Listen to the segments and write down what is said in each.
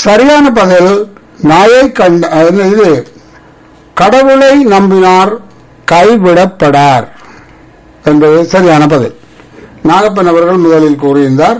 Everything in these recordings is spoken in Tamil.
சரியான பதில் நாயை கண்ட அது இது கடவுளை நம்பினார் கைவிடப்படார் என்பது சரியான பதில் நாகப்பன் அவர்கள் முதலில் கூறியிருந்தார்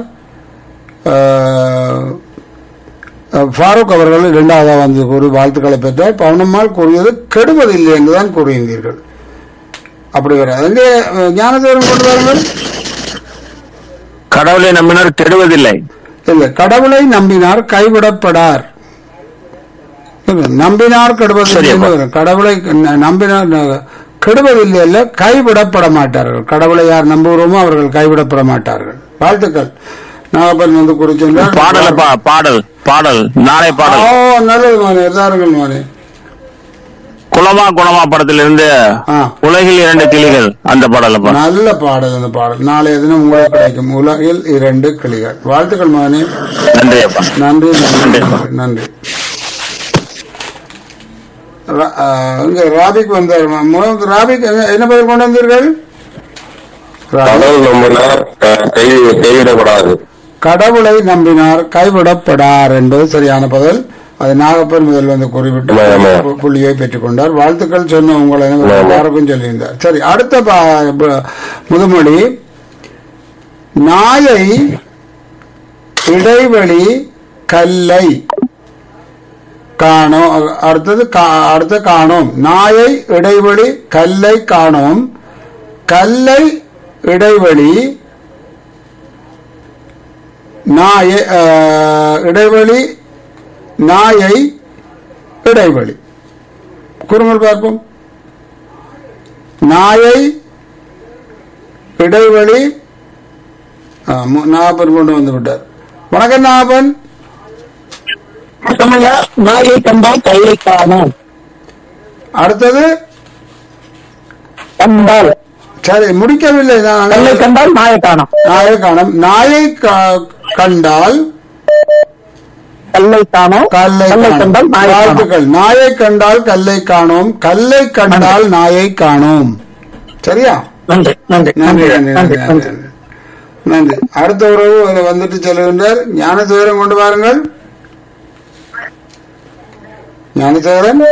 அஹ், அஹ், ஃபாரூக் அவர்கள் இரண்டாவதாக வந்து கூறி வாழ்த்துக்களை பெற்றார் பவுனம்மாள் கூறியது கெடுவதில்லை என்றுதான் கூறியிருந்தீர்கள் அப்படி வர எங்கே அஹ், ஞானதேவன் கொண்டு வாருங்கள் கடவுளை நம்பினார் கெடுவதில்லை இல்லை கடவுளை நம்பினார் கைவிடப்படார் இல்ல, நம்பினார் கெடுவதில்லை சரி, அப்பா. என்று வரும். கடவுளை ந- நம்பினார் ந- கெடுவதில்லை அல்ல கைவிடப்பட மாட்டார்கள் கடவுளை யார் நம்புகிறோமோ அவர்கள் கைவிடப்பட மாட்டார்கள் வாழ்த்துக்கள் நாகப்பன் வந்து குறிச்சென்றார் பாடல் அப்பா பாடல் பாடல் நாளை ஓ பாடல் நல்லது மானே தாருங்கள் மானே குலமா குணமா படத்திலிருந்து ஆ. உலகில் இரண்டு கிளிகள் அந்த பாடல் அப்பா நல்ல பாடல் அந்த பாடல் நாளைய தினம் உங்களுக்கு கிடைக்கும் உலகில் இரண்டு கிளிகள் வாழ்த்துக்கள் மகனே நன்றி அப்பா நன்றி நன்றி நன்றி. நன்றி, நன்றி ரா- ஆ, இங்க ராபிக் வந்தார் ம- மு- ராபிக் எங்க- என்ன பதில் கொண்டு வந்தீர்கள் ராபிக். கடவுள் நம்பினார் க- கை கைவிடப்படாது கடவுளை நம்பினார் கைவிடப்படார் என்பது சரியான பதில் அது நாகப்பன் முதல் வந்து குறிப்பிட்டு ஆமா, ஆமா. பு- புள்ளியை பெற்றுக் கொண்டார் வாழ்த்துக்கள் சொன்ன உங்களை ஆமா. எல்லாருக்கும் சொல்லியிருந்தார் சரி அடுத்த பா- ப- முதுமொழி நாயை இடைவெளி கல்லை காணோம் அடுத்தது கா- அடுத்து காணோம் நாயை இடைவெளி கல்லை காணோம் கல்லை இடைவெளி நாயை அஹ், இடைவெளி நாயை இடைவெளி கூறுங்கள் பார்ப்போம் நாயை இடைவெளி ஆ, மு- நாகப்பன் கொண்டு வந்து விட்டார் வணக்கம் நாகப்பன் நாயை கண்டால் கையை காணும் அடுத்தது கண்டால் சரி முடிக்கவில்லை நான் கல்லை கண்டால் நாயை காணும் நாயை காணும் நாயை கா- கண்டால் கல்லை காணும் கல்லை கல்லை காணோம். கண்டால் நாயை காணும் வாழ்த்துக்கள் நாயை கண்டால் கல்லை காணோம் கல்லை கண்டால் நாயை காணோம் சரியா நன்றி நன்றி நன்றி நன்றி நன்றி நன்றி நன்றி நன்றி நன்றி. நன்றி அடுத்த உறவு அதில் வந்துட்டு செல்கின்றார் ஞானசேகரன் கொண்டு வாருங்கள் ஞானசேகரன்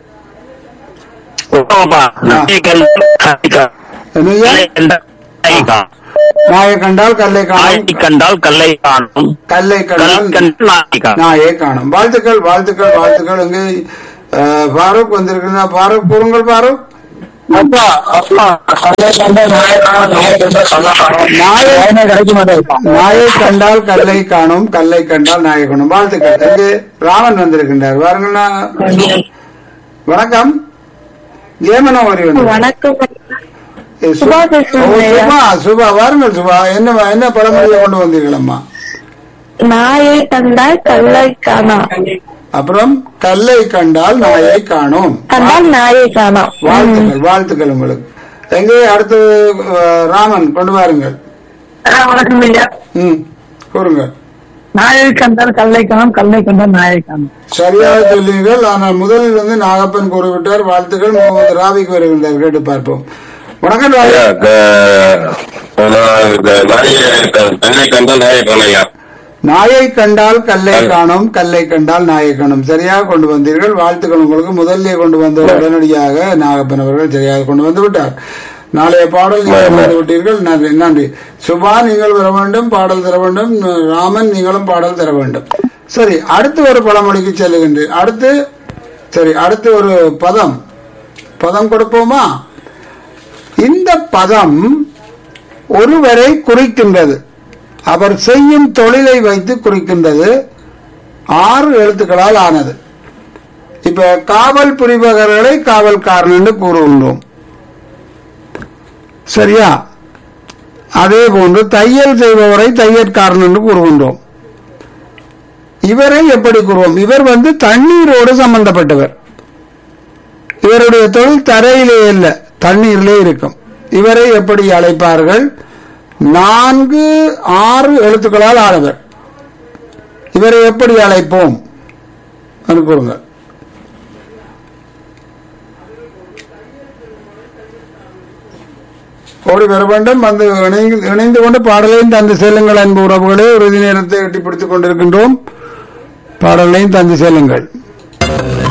அப்பா நாளை கண்டால் என்னய்யா? கல்லை கண்டால் நாயை கண்டால் கல்லை நாளை காணும் கண்டால் கல்லை காணும் கல்லை கல் கண்டால் கண்டால் நாளை காணும் நாயை காணும் வாழ்த்துக்கள் வாழ்த்துக்கள் வாழ்த்துக்கள் இங்கே அஹ், ஃபாரூக் வந்திருக்கிறா ஃபாரூக் கூறுங்கள் ஃபாரூக் அப்பா அப்பா கல்லை கண்டால் நாயை காணும் நாயை கண்டால் கல்லை காணும் நாயை நாயனே கிடைக்க மாட்டேன் நாயை கண்டால் கல்லை காணும் கல்லை கண்டால் நாயை காணும் வாழ்த்துக்கள் இங்கே ராமன் வந்திருக்கின்றார் வாருங்கள் நான் வணக்கம் ஏமனோவரி வந்து வணக்கம் ஏ, சு- சுபா பேசுறேன் ஓ, ஐயா. சுபா சுபா வாருங்கள் சுபா என்ன என்ன பழமொழியை கொண்டு வந்தீர்களம்மா நாயை கண்டால் கல்லை காணோம் அப்புறம் கல்லை கண்டால் நாயை காணோம் கண்டால் நாயை காணோம் வாழ்த்துக்கள் வாழ்த்துக்கள் உங்களுக்கு எங்கே அடுத்து அஹ், ராமன் கொண்டு வாருங்கள் வணக்கம் ஐயா ம் கூறுங்கள் நாயை கண்டால் கல்லை காணும் கல்லை கண்டால் நாயை காணும் சரியாக சொன்னீர்கள் ஆனால் முதலில் வந்து நாகப்பன் கூறிவிட்டார் வாழ்த்துக்கள் முகமது ராபிக் வருகின்றார் கேட்டு பார்ப்போம் வணக்கம் ராபி ஐயா, க- நான் இந்த நாயை க- கண்ணை கண்டால் நாயை காணையா நாயை கண்டால் கல்லை காணும் கல்லை கண்டால் நாயை காணும் சரியாக கொண்டு வந்தீர்கள் வாழ்த்துக்கள் உங்களுக்கு முதல்லே கொண்டு வந்த உடனடியாக நாகப்பன் அவர்கள் சரியாக கொண்டு வந்து விட்டார் நாளைய பாடல் நீங்கள் வந்து விட்டீர்கள் நன்றி நன்றி சுபா நீங்கள் வர வேண்டும் பாடல் தர வேண்டும் ராமன் நீங்களும் பாடல் தர வேண்டும் சரி அடுத்து ஒரு பழமொழிக்கு செல்லுகின்றேன் அடுத்து சரி அடுத்து ஒரு பதம் பதம் கொடுப்போமா இந்த பதம் ஒருவரை குறிக்கின்றது அவர் செய்யும் தொழிலை வைத்து குறிக்கின்றது ஆறு எழுத்துக்களால் ஆனது இப்ப காவல் புரிபவர்களை காவல்காரன் என்று கூறுகின்றோம் சரியா அதே போன்று தையல் செய்பவரை தையற்காரன் என்று கூறுகின்றோம் இவரை எப்படி கூறுவோம் இவர் வந்து தண்ணீரோடு சம்பந்தப்பட்டவர் இவருடைய தொழில் தரையிலே இல்ல தண்ணீரிலே இருக்கும் இவரை எப்படி அழைப்பார்கள் நான்கு ஆறு எழுத்துக்களால் ஆனவர் இவரை எப்படி அழைப்போம் என்று கூறுங்கள் ஓடி வர வேண்டும் வந்து இணைந்து இணைந்து கொண்டு பாடலையும் தந்து செல்லுங்கள் அன்பு உறவுகளே இறுதி நேரத்தை எட்டி பிடித்துக் கொண்டிருக்கின்றோம் பாடலையும் தந்து செல்லுங்கள்